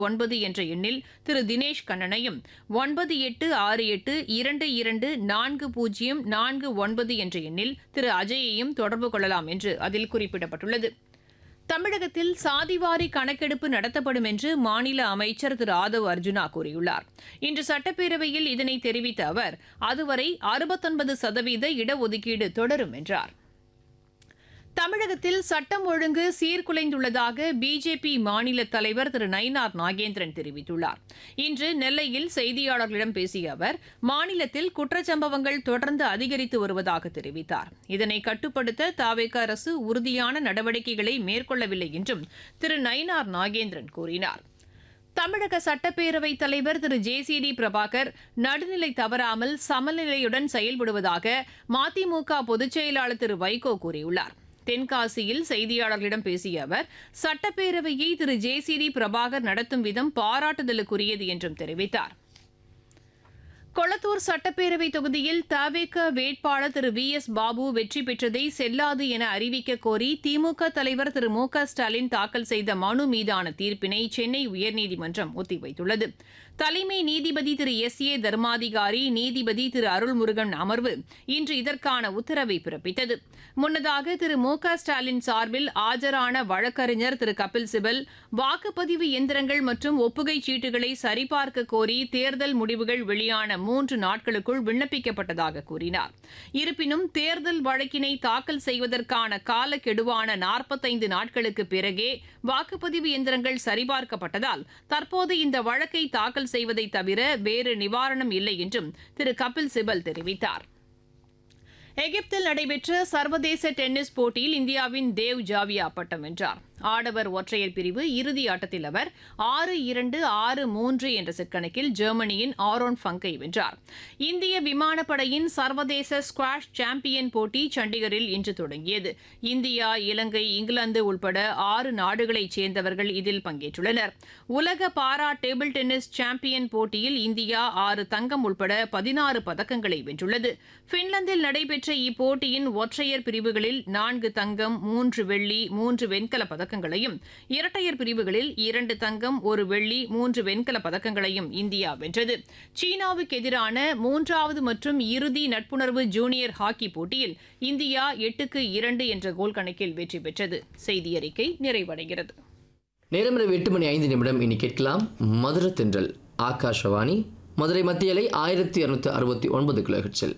ஒன்பது என்ற எண்ணில் திரு தினேஷ் கண்ணனையும் ஒன்பது எட்டு ஆறு எட்டு இரண்டு இரண்டு நான்கு பூஜ்ஜியம் நான்கு ஒன்பது என்ற எண்ணில் திரு அஜயையும் தொடர்பு கொள்ளலாம் என்று அதில் குறிப்பிடப்பட்டுள்ளது தமிழகத்தில் சாதிவாரி கணக்கெடுப்பு நடத்தப்படும் என்று மாநில அமைச்சர் திரு ஆதவ் அர்ஜுனா கூறியுள்ளார் இன்று சட்டப்பேரவையில் இதனை தெரிவித்த அவர் அதுவரை அறுபத்தொன்பது சதவீத இடஒதுக்கீடு தொடரும் என்றார் தமிழகத்தில் சட்டம் ஒழுங்கு சீர்குலைந்துள்ளதாக பிஜேபி மாநில தலைவர் திரு நயினார் நாகேந்திரன் தெரிவித்துள்ளார் இன்று நெல்லையில் செய்தியாளர்களிடம் பேசிய அவர் மாநிலத்தில் குற்றச்சம்பவங்கள் தொடர்ந்து அதிகரித்து வருவதாக தெரிவித்தார் இதனை கட்டுப்படுத்த தாவேக அரசு உறுதியான நடவடிக்கைகளை மேற்கொள்ளவில்லை என்றும் திரு நயினார் நாகேந்திரன் கூறினார் தமிழக சட்டப்பேரவைத் தலைவர் Thiru J C D Prabhakar நடுநிலை தவறாமல் சமநிலையுடன் செயல்படுவதாக மதிமுக பொதுச் செயலாளர் திரு வைகோ கூறியுள்ளார் தென்காசியில் செய்தியாளர்களிடம் பேசிய அவர் சட்டப்பேரவையை Thiru J C D Prabhakar நடத்தும் விதம் பாராட்டுதலுக்குரியது என்றும் தெரிவித்தார் கொளத்தூர் சட்டப்பேரவை தொகுதியில் தவேக வேட்பாளர் திரு வி எஸ் பாபு வெற்றி பெற்றதை செல்லாது என அறிவிக்க கோரி திமுக தலைவர் திரு மு க ஸ்டாலின் தாக்கல் செய்த மனு மீதான தீர்ப்பினை சென்னை உயர்நீதிமன்றம் ஒத்திவைத்துள்ளது தலைமை நீதிபதி திரு எஸ் ஏ தர்மாதிகாரி நீதிபதி திரு அருள்முருகன் அமர்வு இன்று இதற்கான உத்தரவை பிறப்பித்தது முன்னதாக திரு மு க ஸ்டாலின் சார்பில் ஆஜரான வழக்கறிஞர் திரு கபில் சிபல் வாக்குப்பதிவு எந்திரங்கள் மற்றும் ஒப்புகைச் சீட்டுகளை சரிபார்க்க கோரி தேர்தல் முடிவுகள் வெளியான மூன்று நாட்களுக்குள் விண்ணப்பிக்கப்பட்டதாக கூறினார் இருப்பினும் தேர்தல் வழக்கினை தாக்கல் செய்வதற்கான காலக்கெடுவான நாற்பத்தைந்து நாட்களுக்கு பிறகே வாக்குப்பதிவு எந்திரங்கள் சரிபார்க்கப்பட்டதால் தற்போது இந்த வழக்கை தாக்கல் செய்வதை தவிர வேறு நிவாரணம் இல்லை என்றும் திரு கபில் சிபல் தெரிவித்தார் எகிப்தில் நடைபெற்ற சர்வதேச டென்னிஸ் போட்டியில் இந்தியாவின் தேவ் ஜாவியா பட்டம் வென்றார் ஆடவர் ஒற்றையர் பிரிவு இறுதி ஆட்டத்தில் அவர் ஆறு இரண்டு ஆறு மூன்று என்ற செட் கணக்கில் ஜெர்மனியின் ஆரோன் ஃபங்கை வென்றார் இந்திய விமானப்படையின் சர்வதேச ஸ்குவாஷ் சாம்பியன் போட்டி சண்டிகரில் இன்று தொடங்கியது இந்தியா இலங்கை இங்கிலாந்து உள்பட ஆறு நாடுகளைச் சேர்ந்தவர்கள் இதில் பங்கேற்றுள்ளனர் உலக பாரா டேபிள் டென்னிஸ் சாம்பியன் போட்டியில் இந்தியா ஆறு தங்கம் உள்பட பதினாறு பதக்கங்களை வென்றுள்ளது பின்லாந்தில் நடைபெற்ற இப்போட்டியின் ஒற்றையர் பிரிவுகளில் நான்கு தங்கம் மூன்று வெள்ளி மூன்று வெண்கல பதக்கங்களையும் இரட்டையர் பிரிவுகளில் இரண்டு தங்கம் ஒரு வெள்ளி மூன்று வெண்கல பதக்கங்களையும் இந்தியா வென்றது சீனாவுக்கு எதிரான மூன்றாவது மற்றும் இறுதி நட்புணர்வு ஜூனியர் ஹாக்கி போட்டியில் இந்தியா எட்டுக்கு இரண்டு என்ற கோல் கணக்கில் வெற்றி பெற்றது செய்தி அறிக்கை நிறைவடைகிறது நேரம் இரவு எட்டு மணி ஐந்து நிமிடம் இனி கேட்கலாம் மதுர தென்றல் ஆகாஷவாணி மதுரை மத்தியலை ஆயிரத்தி இரநூத்தி அறுபத்தி ஒன்பது கிலோஹெட்ஸில்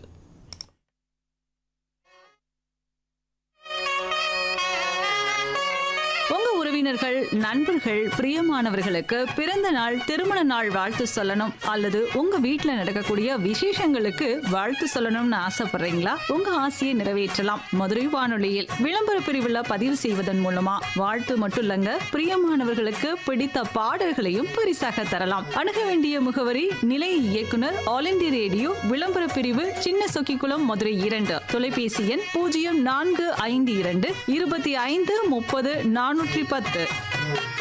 உங்க உறவினர்கள் நண்பர்கள் பிரியமானவர்களுக்கு பிறந்த நாள் திருமண நாள் வாழ்த்து சொல்லணும் அல்லது உங்க வீட்ல நடக்கக்கூடிய விசேஷங்களுக்கு வாழ்த்து சொல்லணும்னு ஆசைப்படுறீங்களா உங்க ஆசையை நிறைவேற்றலாம் மதுரை வானொலியில் விளம்பர பிரிவுல பதிவு செய்வதன் மூலமா வாழ்த்து மட்டும் இல்லங்க பிரியமானவர்களுக்கு பிடித்த பாடல்களையும் பரிசாக தரலாம் அணுக வேண்டிய முகவரி நிலைய இயக்குனர் ஆல் இந்திய ரேடியோ விளம்பர பிரிவு சின்ன சொக்கிக்குளம் மதுரை இரண்டு தொலைபேசி எண் பூஜ்ஜியம் நான்கு ஐந்து இரண்டு இருபத்தி ஐந்து முப்பது நானூற்றி பத்து